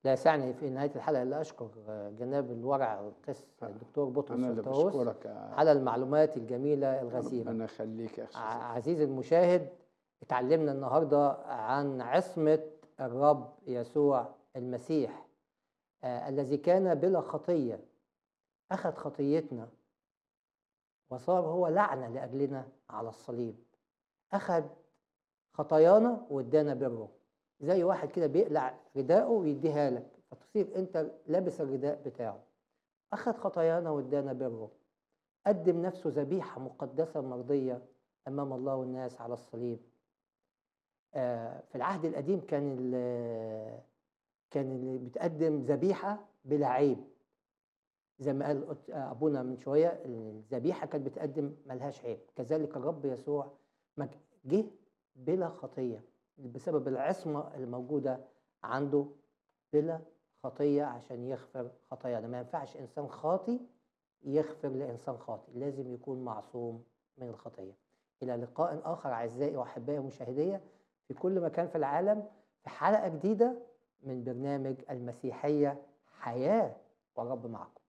لا يسعني في نهاية الحلقة إلا أشكر جناب الورع القس الدكتور بطرس انا اللي الطاووس بشكرك يا على المعلومات الجميلة الغزيرة ربنا يخليك يا اخي ع- عزيزي المشاهد اتعلمنا النهاردة عن عصمة الرب يسوع المسيح آه الذي كان بلا خطية أخذ خطيتنا وصار هو لعنة لأجلنا على الصليب أخذ خطايانا وادانا بره زي واحد كده بيقلع رداءه ويديها لك فتصير انت لابس الرداء بتاعه أخذ خطايانا وادانا بره قدم نفسه ذبيحة مقدسة مرضية أمام الله والناس على الصليب آه، في العهد القديم كان ال- كان اللي بتقدم ذبيحة بلا عيب زي ما قال قلت- آه، أبونا من شوية الذبيحة كانت بتقدم ملهاش عيب كذلك الرب يسوع ما ج- جه بلا خطية بسبب العصمة الموجودة عنده بلا خطية عشان يغفر خطايانا ما ينفعش إنسان خاطي يغفر لإنسان خاطئ لازم يكون معصوم من الخطية إلى لقاء آخر أعزائي وأحبائي ومشاهدية في كل مكان في العالم في حلقة جديدة من برنامج المسيحية حياة والرب معكم